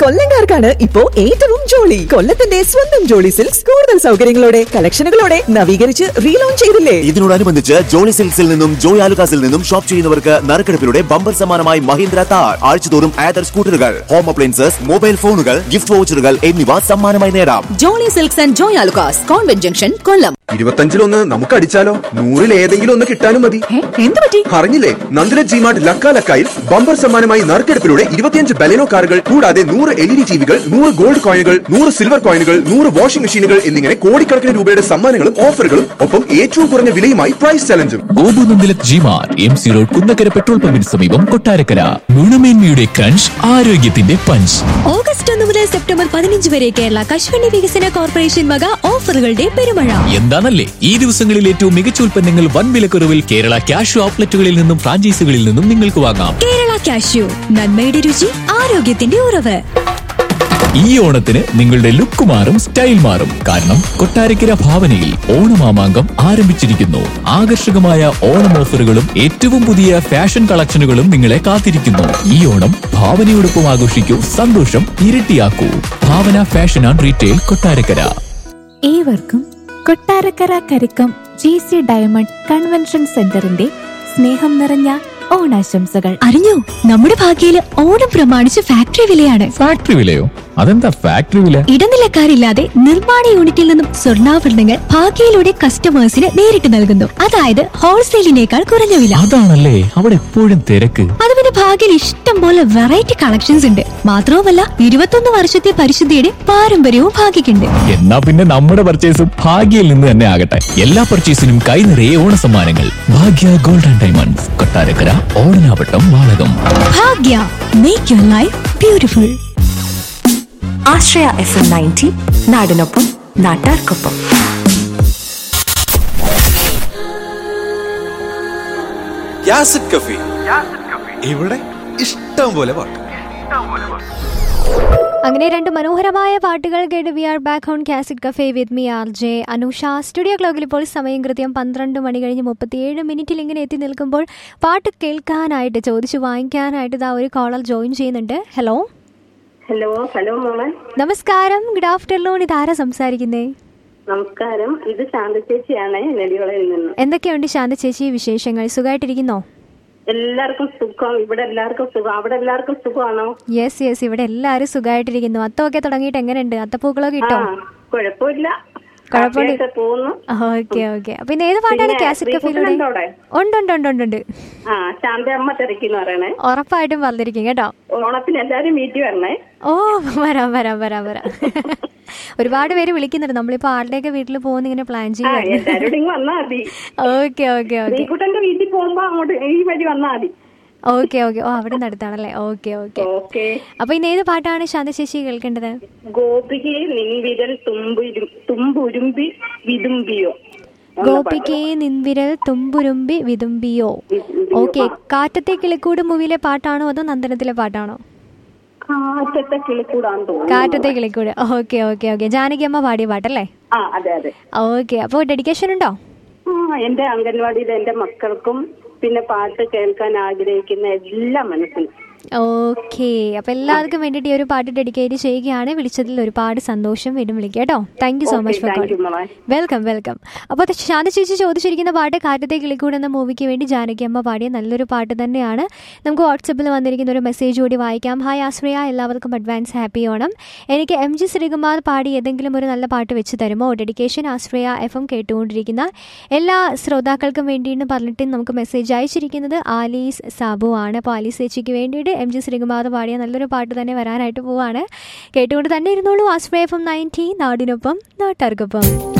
കൊല്ലംകാർക്കാണ് ഇപ്പോ ഏറ്റവും ജോളി കൊല്ലത്തിന്റെ സ്വന്തം ജോളി സിൽക്സ് കൂടുതൽ സൗകര്യങ്ങളോടെ കളക്ഷനുകളോടെ നവീകരിച്ച് റീലോഞ്ച് ചെയ്തില്ലേ ഇതിനോടനുബന്ധിച്ച് ജോളി സിൽക്സിൽ നിന്നും ജോയ് ആലുകാസിൽ നിന്നും ഷോപ്പ് ചെയ്യുന്നവർക്ക് നറുക്കെടുപ്പിലൂടെ ബമ്പർ സമ്മാനമായി മഹീന്ദ്ര താർ ആഴ്ചതോറും ആദർ സ്കൂട്ടറുകൾ ഹോം അപ്ലയൻസസ് മൊബൈൽ ഫോണുകൾ ഗിഫ്റ്റ് വൗച്ചറുകൾ എന്നിവ സമ്മാനമായി നേടാം Jolly Silks and Joy Alukkas convent junction Kollam ഇരുപത്തഞ്ചിലൊന്ന് നമുക്ക് അടിച്ചാലോ നൂറിൽ ഏതെങ്കിലും ഒന്ന് കിട്ടാനും മതി എന്ത് പറ്റി അറിഞ്ഞില്ലേ നന്ദില ജിമാർട്ട് ലക്ക ലക്കായിൽ ബമ്പർ സമ്മാനമായി നറുക്കെടുപ്പിലൂടെ ഇരുപത്തിയഞ്ച് ബലെനോ കാറുകൾ കൂടാതെ നൂറ് എൽ ഇ ഡി ടിവികൾ നൂറ് ഗോൾഡ് കോയിനുകൾ നൂറ് സിൽവർ കോയിനുകൾ നൂറ് വാഷിംഗ് മെഷീനുകൾ എന്നിങ്ങനെ കോടിക്കണക്കിന് രൂപയുടെ സമ്മാനങ്ങളും ഓഫറുകളും ഒപ്പം ഏറ്റവും കുറഞ്ഞ വിലയുമായി പ്രൈസ് ചലഞ്ചും ഗോപുനന്ദിലക് ജിമാർ M C road Kunnakkara petrol പമ്പിന് സമീപം കൊട്ടാരക്കര ഗുണമേന്മയുടെ ക്രഞ്ച് ആരോഗ്യത്തിന്റെ പഞ്ച് ഓഗസ്റ്റ് ഒന്ന് മുതൽ സെപ്റ്റംബർ പതിനഞ്ച് വരെ കേരള കശുവണ്ടി വികസന കോർപ്പറേഷൻ വക ഓഫറുകളുടെ പെരുമഴ എന്താണല്ലേ ഈ ദിവസങ്ങളിൽ ഏറ്റവും മികച്ച ഉൽപ്പന്നങ്ങൾ വൻ വിലക്കുറവിൽ കേരള ക്യാഷ് ഔട്ട്ലെറ്റുകളിൽ നിന്നും ഫ്രാഞ്ചൈസികളിൽ നിന്നും നിങ്ങൾക്ക് വാങ്ങാം കേരള കാഷ്യൂ നന്മയുടെ രുചി ആരോഗ്യത്തിന്റെ ഉറവ് ഈ ഓണത്തിന് നിങ്ങളുടെ ലുക്ക് മാറും സ്റ്റൈൽ മാറും കാരണം കൊട്ടാരക്കര ഭാവനയിൽ ഓണമാമാങ്കം ആരംഭിച്ചിരിക്കുന്നു ആകർഷകമായ ഓണം ഓഫറുകളും ഏറ്റവും പുതിയ ഫാഷൻ കളക്ഷനുകളും നിങ്ങളെ കാത്തിരിക്കുന്നു ഈ ഓണം ഭാവനയോടൊപ്പം ആഘോഷിക്കൂ സന്തോഷം ഇരട്ടിയാക്കൂ Bhavana fashion and retail Kottarakkara ഏവർക്കും Kottarakkara Karikkam G C diamond convention സെന്ററിന്റെ സ്നേഹം നിറഞ്ഞ ഓണാശംസകൾ അറിഞ്ഞോ നമ്മുടെ ഭാഗ്യയില് ഓണം പ്രമാണിച്ച് ഫാക്ടറി വിലയാണ് ഫാക്ടറി വിലയോ അതെന്താ ഫാക്ടറി വില ഇടനിലക്കാരില്ലാതെ നിർമ്മാണ യൂണിറ്റിൽ നിന്നും സ്വർണ്ണാഭരണങ്ങൾ ഭാഗ്യയിലൂടെ കസ്റ്റമേഴ്സിന് നേരിട്ട് നൽകുന്നു അതായത് ഹോൾസെയിലിനേക്കാൾ കുറഞ്ഞ വില അതാണല്ലേ അവിടെ എപ്പോഴും തിരക്ക് അത് പിന്നെ ഭാഗ്യയിൽ ഇഷ്ടം പോലെ വെറൈറ്റി കളക്ഷൻസ് ഉണ്ട് മാത്രവുമല്ല ഇരുപത്തൊന്ന് വർഷത്തെ പരിശുദ്ധിയുടെ പാരമ്പര്യവും ഭാഗ്യക്കുണ്ട് എന്നാ പിന്നെ നമ്മുടെ പർച്ചേസും ഭാഗ്യയിൽ നിന്ന് തന്നെ ആകട്ടെ എല്ലാ പർച്ചേസിനും കൈ നിറയെ ഓണസമ്മാനങ്ങൾ Bhagya gold and diamonds Kottarakkara Odanavattom Valakom Bhagya make your life beautiful Asraya F M ninety നാടിനൊപ്പം നാട്ടാർക്കൊപ്പം യാസിഡ് കഫി ഇവിടെ ഇഷ്ടം പോലെ പാട്ട് അങ്ങനെ രണ്ട് മനോഹരമായ പാട്ടുകൾ കേട്ട് വി ആർ ബാക്ക് ഓൺ കാസിഡ് cafe with me R J Anusha studio ക്ലോക്കിൽ ഇപ്പോൾ സമയം കൃത്യം പന്ത്രണ്ട് മണി കഴിഞ്ഞ് മുപ്പത്തിയേഴ് മിനിറ്റിൽ ഇങ്ങനെ എത്തി നിൽക്കുമ്പോൾ പാട്ട് കേൾക്കാനായിട്ട് ചോദിച്ചു വാങ്ങിക്കാനായിട്ട് ഇതാ ഒരു കോളർ ജോയിൻ ചെയ്യുന്നുണ്ട് ഹലോ ഹലോ ഹലോ മോളെ നമസ്കാരം ഗുഡ് ആഫ്റ്റർനൂൺ ഇതാരാ സംസാരിക്കുന്നേ നമസ്കാരം ഇത് ശാന്ത ചേച്ചിയാണ് നെടിയോളയിൽ നിന്ന് എന്തൊക്കെയുണ്ട് ശാന്ത ചേച്ചി വിശേഷങ്ങൾ സുഖമായിട്ടിരിക്കുന്നോ എല്ലാവർക്കും സുഖം ഇവിടെ എല്ലാവർക്കും സുഖം അവിടെ എല്ലാവർക്കും സുഖമാണോ യെസ് യെസ് ഇവിടെ എല്ലാവരും സുഖമായിട്ടിരിക്കുന്നു അത്തമൊക്കെ തുടങ്ങിയിട്ട് എങ്ങനെയുണ്ട് അത്തപ്പൂക്കളൊക്കെ ആ ഇട്ടോ കുഴപ്പമില്ല കുഴപ്പമില്ല. ഹാപ്പിയായിട്ട് പോകുന്നു ഓക്കെ ഓക്കെ അപ്പൊ ഇന്ന് ഏത് പാട്ടാണ് പിന്നെ കാസറ്റ് കഫയിലൂടെ ശ്രീകുട്ടനുണ്ടോ അവിടെ? ഉണ്ട് ഉണ്ട് ഉണ്ട് ഉണ്ട് ഉണ്ട് ആ ശാന്ത അമ്മ തിരക്കിന്ന് പറയണേ ഉറപ്പായിട്ടും വന്നിരിക്കും കേട്ടോ ഓണത്തിന് എല്ലാരും വീട്ടിൽ വരണേ ഓ വരാം വരാം വരാം വരാം ഒരുപാട് പേര് വിളിക്കുന്നുണ്ട് നമ്മളിപ്പോ ആരുടെയൊക്കെ വീട്ടിൽ പോകുന്ന ഇങ്ങനെ പ്ലാൻ ആ എല്ലാരോടും ചെയ്യുക ഇങ്ങ് വന്നാ മതി ഓക്കെ ഓക്കെ ഓക്കെ ശ്രീകുട്ടന്റെ വീട്ടിൽ പോകുമ്പോ അങ്ങോട്ട് ഈ വഴി വന്നാ മതി ഓക്കെ ഓക്കെ ഓ അവിടെ നടത്താണല്ലേ ഓക്കെ ഓക്കെ ഓക്കെ അപ്പൊ ഇന്ന് ഏത് പാട്ടാണ് ശാന്തശേഷി കേൾക്കേണ്ടത് ഗോപികയെ നിൻവിരൽ തുമ്പുരും തുമ്പുരുമ്പി വിതുമ്പിയോ ഉള്ള ഗോപികെ നിൻവിരൽ തുമ്പുരുമ്പി വിതുമ്പിയോ ഓക്കെ കാറ്റത്തെ കിളിക്കൂട് മൂവിയിലെ പാട്ടാണോ അതോ നന്ദനത്തിലെ പാട്ടാണോ കാറ്റത്തെ കിളിക്കൂടാന്ന് തോന്നുന്നു കാറ്റത്തെ കിളിക്കൂട് ഓക്കെ ഓക്കെ ഓക്കെ ജാനകി അമ്മ പാടിയ പാട്ടല്ലേ ആ അതെ അതെ ഓക്കെ അപ്പോൾ ഡെഡിക്കേഷൻ ഉണ്ടോ ആ എന്റെ അംഗൻവാടിയിൽ എന്റെ മക്കൾക്കും പിന്നെ പാട്ട് കേൾക്കാൻ ആഗ്രഹിക്കുന്ന എല്ലാ മനസ്സിനും ഓക്കെ അപ്പൊ എല്ലാവർക്കും വേണ്ടിയിട്ട് ഈ ഒരു പാട്ട് ഡെഡിക്കേറ്റ് ചെയ്യുകയാണ് വിളിച്ചതിൽ ഒരുപാട് സന്തോഷം വീണ്ടും വിളിക്കുക കേട്ടോ thank you so Okay, much for thank you, calling മോളെ. വെൽക്കം വെൽക്കം അപ്പോൾ ശാന്ത ചേച്ചി ചോദിച്ചിരിക്കുന്ന പാട്ട് കാറ്റത്തെ കിളിക്കൂട് എന്ന മൂവിക്ക് വേണ്ടി ജാനകി അമ്മ പാടിയ നല്ലൊരു പാട്ട് തന്നെയാണ് നമുക്ക് വാട്സപ്പിൽ വന്നിരിക്കുന്ന ഒരു മെസ്സേജ് കൂടി വായിക്കാം ഹായ് ആശ്രയ എല്ലാവർക്കും അഡ്വാൻസ് ഹാപ്പി ഓണം എനിക്ക് എം ജി ശ്രീകുമാർ പാടി ഏതെങ്കിലും ഒരു നല്ല പാട്ട് വെച്ച് തരുമോ ഡെഡിക്കേഷൻ ആശ്രയ എഫ് എം കേട്ടുകൊണ്ടിരിക്കുന്ന എല്ലാ ശ്രോതാക്കൾക്കും വേണ്ടിയിട്ട് പറഞ്ഞിട്ട് നമുക്ക് മെസ്സേജ് അയച്ചിരിക്കുന്നത് ആലീസ് സാബു ആണ് അപ്പോൾ ആലീസ് ചേച്ചിക്ക് വേണ്ടിയിട്ട് എം ജി ശ്രീകുമാർ പാടിയ നല്ലൊരു പാട്ട് തന്നെ വരാനായിട്ട് പോവാണ് കേട്ടുകൊണ്ട് തന്നെ ഇരുന്നോളൂ ആശ്രയ എഫ് എം നയൻറ്റി നാടിനൊപ്പം നാട്ടാർക്കൊപ്പം